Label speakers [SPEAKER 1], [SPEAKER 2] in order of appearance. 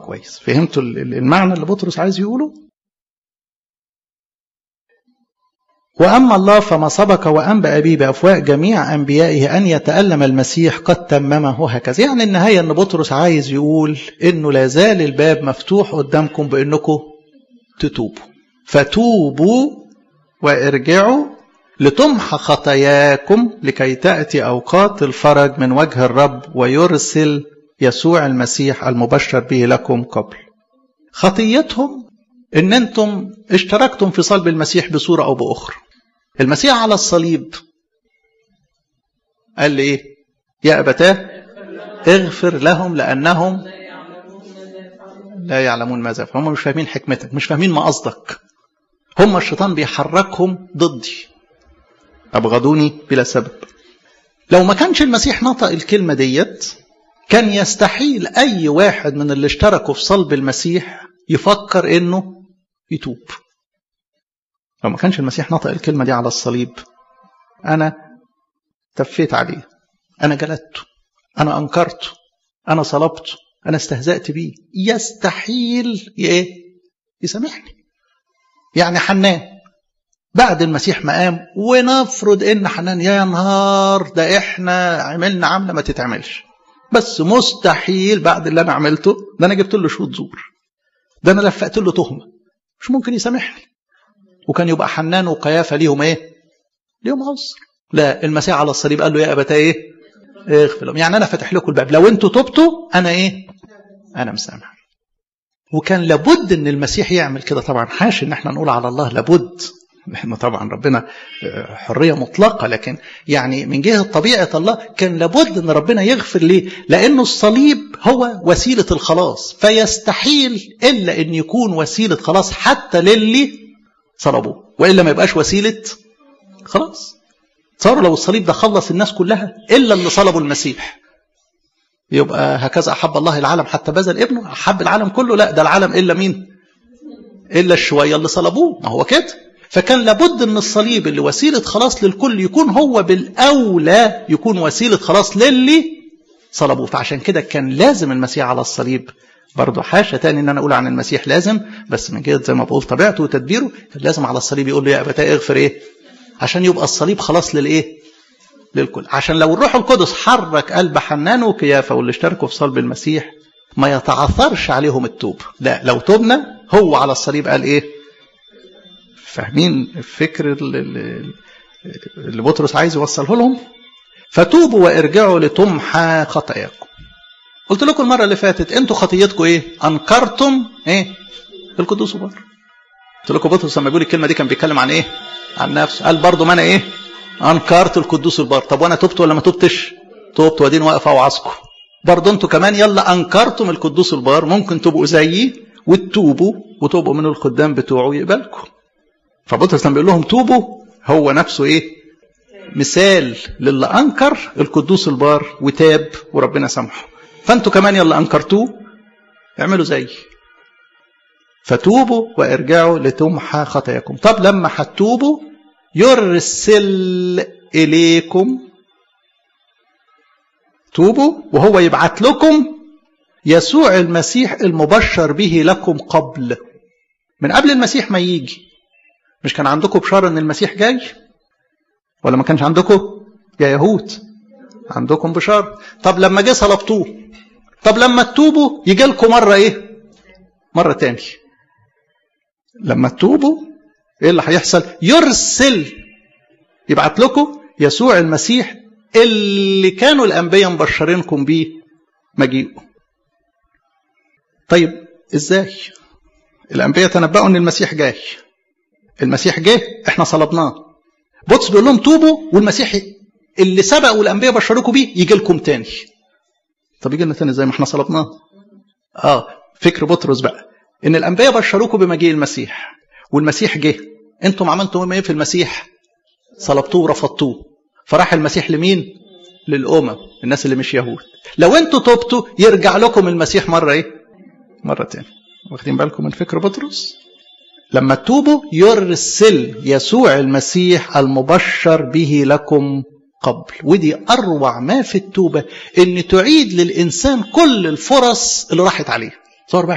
[SPEAKER 1] كويس فهمتوا المعنى اللي بطرس عايز يقوله وأما الله فما سبق وأنبأ به بأفواه جميع أنبيائه أن يتألم المسيح قد تممه هكذا يعني النهاية أن بطرس عايز يقول أنه لا زال الباب مفتوح قدامكم بأنكم تتوبوا فتوبوا وارجعوا لتمحى خطاياكم لكي تأتي أوقات الفرج من وجه الرب ويرسل يسوع المسيح المبشر به لكم قبل خطيتهم ان انتم اشتركتم في صلب المسيح بصورة او باخرى المسيح على الصليب قال لي ايه يا ابتاه اغفر لهم لانهم لا يعلمون ماذا فهم مش فاهمين حكمتك مش فاهمين ما قصدك هم الشيطان بيحركهم ضدي ابغضوني بلا سبب لو ما كانش المسيح نطق الكلمه ديت كان يستحيل اي واحد من اللي اشتركوا في صلب المسيح يفكر انه يتوب لو ما كانش المسيح نطق الكلمه دي على الصليب انا تفيت عليه انا جلدته انا انكرته انا صلبته انا استهزأت بيه يستحيل ايه يسامحني يعني حنان بعد المسيح ما قام ونفرض ان حنان يا نهار ده احنا عملنا عمله ما تتعملش بس مستحيل بعد اللي انا عملته ده انا جبت له شهود زور ده انا لفقت له تهمه مش ممكن يسامحني وكان يبقى حنان وقيافه ليهم ايه ليهم عذر لا المسيح على الصليب قال له يا ابتاه ايه اغفر لهم يعني انا فاتح لكم الباب لو انتوا تبتوا انا ايه انا مسامح وكان لابد ان المسيح يعمل كده طبعا حاش ان احنا نقول على الله لابد احنا طبعا ربنا حريه مطلقه لكن يعني من جهه طبيعه الله كان لابد ان ربنا يغفر ليه؟ لانه الصليب هو وسيله الخلاص فيستحيل الا ان يكون وسيله خلاص حتى للي صلبوه والا ما يبقاش وسيله خلاص صاروا لو الصليب ده خلص الناس كلها الا اللي صلبوا المسيح يبقى هكذا احب الله العالم حتى بذل ابنه احب العالم كله لا ده العالم الا مين الا الشويه اللي صلبوه ما هو كده فكان لابد ان الصليب اللي وسيله خلاص للكل يكون هو بالاولى يكون وسيله خلاص للي صلبوه فعشان كده كان لازم المسيح على الصليب برضه حاشا تاني ان انا اقول عن المسيح لازم بس من جهه زي ما بقول طبيعته وتدبيره كان لازم على الصليب يقول له يا ابتاه اغفر ايه عشان يبقى الصليب خلاص للايه للكل عشان لو الروح القدس حرك قلب حنان وكيافه واللي اشتركوا في صلب المسيح ما يتعثرش عليهم التوب لا لو تبنا هو على الصليب قال ايه فاهمين الفكر اللي بطرس عايز يوصله لهم فتوبوا وارجعوا لتمحى خطاياكم قلت لكم المره اللي فاتت انتوا خطيتكم ايه انكرتم ايه القدوس بار قلت لكم بطرس لما بيقول الكلمه دي كان بيتكلم عن ايه عن نفسه قال برضه ما انا ايه انكرت القدوس البار طب وانا تبت ولا ما تبتش تبت وادين واقف اوعظكم برضه انتوا كمان يلا انكرتم القدوس البار ممكن تبقوا زيي وتتوبوا وتبقوا من الخدام بتوعه يقبلكم فبطرس لما بيقول لهم توبوا هو نفسه ايه مثال للي انكر القدوس البار وتاب وربنا سامحه فانتوا كمان يلا انكرتوه اعملوا زي فتوبوا وارجعوا لتمحى خطاياكم طب لما هتوبوا يرسل اليكم توبوا وهو يبعت لكم يسوع المسيح المبشر به لكم قبل من قبل المسيح ما يجي مش كان عندكم بشارة ان المسيح جاي ولا ما كانش عندكم يا يهود عندكم بشارة طب لما جه صلبتوه طب لما تتوبوا يجي لكم مرة ايه مرة تاني لما تتوبوا ايه اللي هيحصل يرسل يبعت لكم يسوع المسيح اللي كانوا الانبياء مبشرينكم بيه مجيئه طيب ازاي الانبياء تنبأوا ان المسيح جاي المسيح جه احنا صلبناه بطرس بيقول لهم توبوا والمسيح اللي سبق والانبياء بشروكوا بيه يجي لكم تاني طب يجي لنا تاني زي ما احنا صلبناه اه فكر بطرس بقى ان الانبياء بشروكوا بمجيء المسيح والمسيح جه انتم عملتم ايه في المسيح صلبتوه ورفضتوه فراح المسيح لمين للامم الناس اللي مش يهود لو انتوا تبتوا يرجع لكم المسيح مره ايه مره تاني واخدين بالكم من فكر بطرس لما تتوبوا يرسل يسوع المسيح المبشر به لكم قبل ودي اروع ما في التوبه ان تعيد للانسان كل الفرص اللي راحت عليه صار